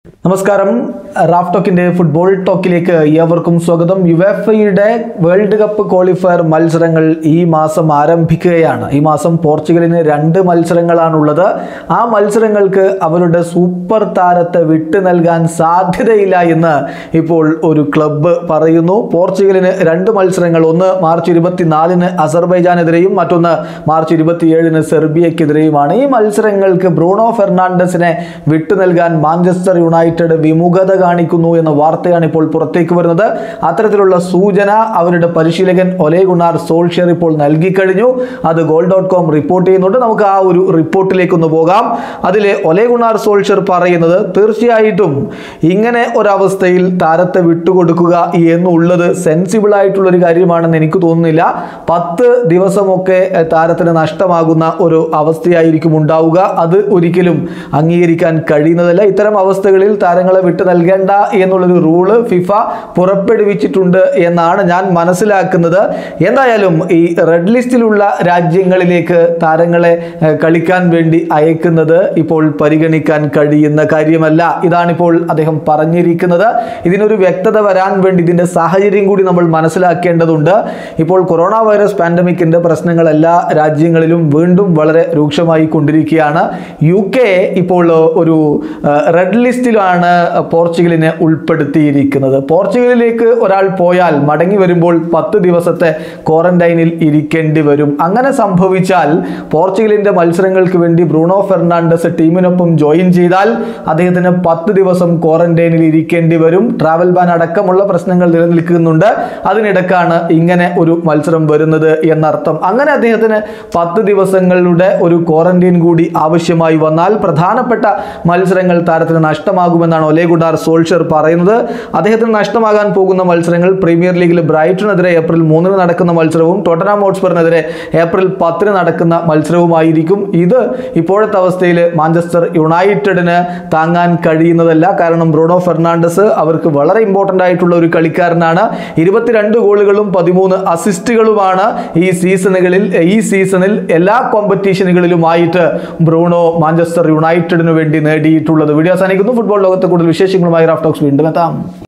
നമസ്കാരം Raf ടോക്കിന്റെ football ടോക്കിലേക്ക് ഏവർക്കും സ്വാഗതം യുവേഫയുടെ വേൾഡ് കപ്പ് ക്വാളിഫയർ മത്സരങ്ങൾ ഈ മാസം ആരംഭിക്കുകയാണ് ഈ മാസം പോർച്ചുഗലിന് രണ്ട് മത്സരങ്ങളാണുള്ളത് ആ മത്സരങ്ങൾക്ക് അവരുടെ സൂപ്പർ താരത്തെ വിട്ടു നൽകാൻ സാധ്യതയില്ല എന്ന് ഇപ്പോൾ ഒരു ക്ലബ്ബ് പറയുന്നു പോർച്ചുഗലിന് രണ്ട് മത്സരങ്ങൾ ഒന്ന് മാർച്ച് ഇരുപത്തിനാലിന് അസർബൈജാനെതിരെയും മറ്റൊന്ന് മാർച്ച് ഇരുപത്തിയേഴിന് സെർബിയക്കെതിരെയുമാണ് ഈ മത്സരങ്ങൾക്ക് ബ്രൂണോ ഫെർണാണ്ടസിനെ വിട്ടു നൽകാൻ മാഞ്ചസ്റ്റർ യുണൈറ്റഡ് വിമുഖത കാണിക്കുന്നു എന്ന വാർത്തയാണ് ഇപ്പോൾ പുറത്തേക്ക് വരുന്നത് അത്തരത്തിലുള്ള സൂചന അവരുടെ പരിശീലകൻ ഒലേ ഗുണാർ സോൾഷ്യർ ഇപ്പോൾ നൽകിക്കഴിഞ്ഞു അത് ഗോൾ ഡോട്ട് കോം റിപ്പോർട്ട് ചെയ്യുന്നുണ്ട് നമുക്ക് ആ ഒരു റിപ്പോർട്ടിലേക്ക് ഒന്ന് പോകാം അതിൽ ഒലേ ഗുണാർ സോൾഷ്യർ പറയുന്നത് തീർച്ചയായിട്ടും ഇങ്ങനെ ഒരവസ്ഥയിൽ താരത്തെ വിട്ടുകൊടുക്കുക എന്നുള്ളത് സെൻസിബിൾ ആയിട്ടുള്ള ഒരു കാര്യമാണെന്ന് എനിക്ക് തോന്നുന്നില്ല പത്ത് ദിവസമൊക്കെ എഹ്, താരത്തിന് നഷ്ടമാകുന്ന ഒരു അവസ്ഥയായിരിക്കും ഉണ്ടാവുക അത് ഒരിക്കലും അംഗീകരിക്കാൻ കഴിയുന്നതല്ല ഇത്തരം അവസ്ഥകളിൽ താരങ്ങളെ വിട്ടു നൽകേണ്ട എന്നുള്ളൊരു റൂള് ഫിഫ പുറപ്പെടുവിച്ചിട്ടുണ്ട് എന്നാണ് ഞാൻ മനസ്സിലാക്കുന്നത് എന്തായാലും ഈ റെഡ് ലിസ്റ്റിലുള്ള രാജ്യങ്ങളിലേക്ക് താരങ്ങളെ ഏഹ്, കളിക്കാൻ വേണ്ടി അയക്കുന്നത് ഇപ്പോൾ പരിഗണിക്കാൻ കഴിയുന്ന കാര്യമല്ല ഇതാണിപ്പോൾ അദ്ദേഹം പറഞ്ഞിരിക്കുന്നത് ഇതിനൊരു വ്യക്തത വരാൻ വേണ്ടി ഇതിന്റെ സാഹചര്യം കൂടി നമ്മൾ മനസ്സിലാക്കേണ്ടതുണ്ട് ഇപ്പോൾ കൊറോണ വൈറസ് പാൻഡമിക്കിന്റെ പ്രശ്നങ്ങൾ എല്ലാ രാജ്യങ്ങളിലും വീണ്ടും വളരെ രൂക്ഷമായി കൊണ്ടിരിക്കുകയാണ് യു കെ ഇപ്പോൾ ഒരു ഏഹ്, റെഡ് ലിസ്റ്റിലാണ് പോർച്ചുഗലിനെ ഉൾപ്പെടുത്തിയിരിക്കുന്നത് പോർച്ചുഗലിലേക്ക് ഒരാൾ പോയാൽ മടങ്ങി വരുമ്പോൾ പത്ത് ദിവസത്തെ ക്വാറന്റൈനിൽ ഇരിക്കേണ്ടി വരും അങ്ങനെ സംഭവിച്ചാൽ പോർച്ചുഗലിന്റെ മത്സരങ്ങൾക്ക് വേണ്ടി ബ്രൂണോ ഫെർണാണ്ടസ് ടീമിനൊപ്പം ജോയിൻ ചെയ്താൽ അദ്ദേഹത്തിന് പത്ത് ദിവസം ക്വാറന്റൈനിൽ ഇരിക്കേണ്ടി വരും ട്രാവൽ ബാൻ അടക്കമുള്ള പ്രശ്നങ്ങൾ നിലനിൽക്കുന്നുണ്ട് അതിനിടക്കാണ് ഇങ്ങനെ ഒരു മത്സരം വരുന്നത് എന്നർത്ഥം അങ്ങനെ അദ്ദേഹത്തിന് പത്ത് ദിവസങ്ങളുടെ ഒരു ക്വാറന്റൈൻ കൂടി ആവശ്യമായി വന്നാൽ പ്രധാനപ്പെട്ട മത്സരങ്ങൾ താരത്തിന് നഷ്ടമാകുമെന്നാണ് ഒലേ ഗുഡാർ സോൾഷർ പറയുന്നത് അദ്ദേഹത്തിന് നഷ്ടമാകാൻ പോകുന്ന മത്സരങ്ങൾ പ്രീമിയർ ലീഗിൽ ബ്രൈറ്റനെതിരെ ഏപ്രിൽ മൂന്നിന് നടക്കുന്ന മത്സരവും ടോട്ടനാം ഹോട്ട്സ്പറിനെതിരെ ഏപ്രിൽ പത്തിന് നടക്കുന്ന മത്സരവുമായിരിക്കും ഇത് ഇപ്പോഴത്തെ അവസ്ഥയിൽ മാഞ്ചസ്റ്റർ യുണൈറ്റഡിന് താങ്ങാൻ കഴിയുന്നതല്ല കാരണം ബ്രൂണോ ഫെർണാണ്ടസ് അവർക്ക് വളരെ ഇമ്പോർട്ടൻ്റ് ആയിട്ടുള്ള ഒരു കളിക്കാരനാണ് ഇരുപത്തിരണ്ട് ഗോളുകളും പതിമൂന്ന് അസിസ്റ്റുകളുമാണ് ഈ സീസണുകളിൽ ഈ സീസണിൽ എല്ലാ കോമ്പറ്റീഷനുകളിലുമായിട്ട് ബ്രൂണോ മാഞ്ചസ്റ്റർ യുണൈറ്റഡിനു വേണ്ടി നേടിയിട്ടുള്ളത് വീഡിയോ അവസാനിക്കുന്നു ഫുട്ബോൾ ലോകത്തെ കൂടുതൽ വിശേഷങ്ങളുമായി റാഫ് ടോക്സ് വീണ്ടും എത്താം